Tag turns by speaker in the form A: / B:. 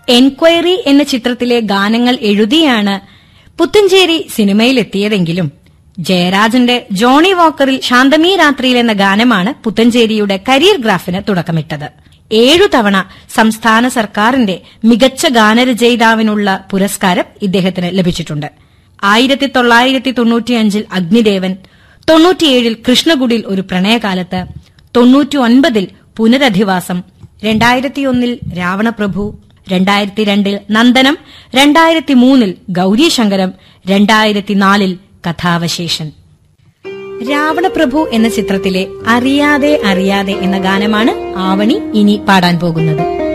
A: enquiry എന്ന ചിത്രത്തിലെ ഗാനങ്ങൾ എഴുതിയാണ് പുത്തഞ്ചേരി സിനിമയിലെത്തിയതെങ്കിലും ജയരാജന്റെ ജോണി വാക്കറിൽ ശാന്തമീ രാത്രിയിൽ എന്ന ഗാനമാണ് പുത്തഞ്ചേരിയുടെ കരിയർ ഗ്രാഫിന് തുടക്കമിട്ടത് ഏഴു തവണ സംസ്ഥാന സർക്കാരിന്റെ മികച്ച ഗാനരചയിതാവിനുള്ള പുരസ്കാരം ഇദ്ദേഹത്തിന് ലഭിച്ചിട്ടുണ്ട് ആയിരത്തി തൊള്ളായിരത്തി തൊണ്ണൂറ്റിയഞ്ചിൽ അഗ്നിദേവൻ തൊണ്ണൂറ്റിയേഴിൽ കൃഷ്ണകുടിൽ ഒരു പ്രണയകാലത്ത് തൊണ്ണൂറ്റി ഒൻപതിൽ പുനരധിവാസം രണ്ടായിരത്തിയൊന്നിൽ രാവണപ്രഭു രണ്ടായിരത്തി രണ്ടിൽ നന്ദനം രണ്ടായിരത്തി മൂന്നിൽ ഗൌരീശങ്കരം രണ്ടായിരത്തി നാലിൽ കഥാവശേഷൻ രാവണപ്രഭു എന്ന ചിത്രത്തിലെ അറിയാതെ അറിയാതെ എന്ന ഗാനമാണ് ആവണി ഇനി പാടാൻ പോകുന്നത്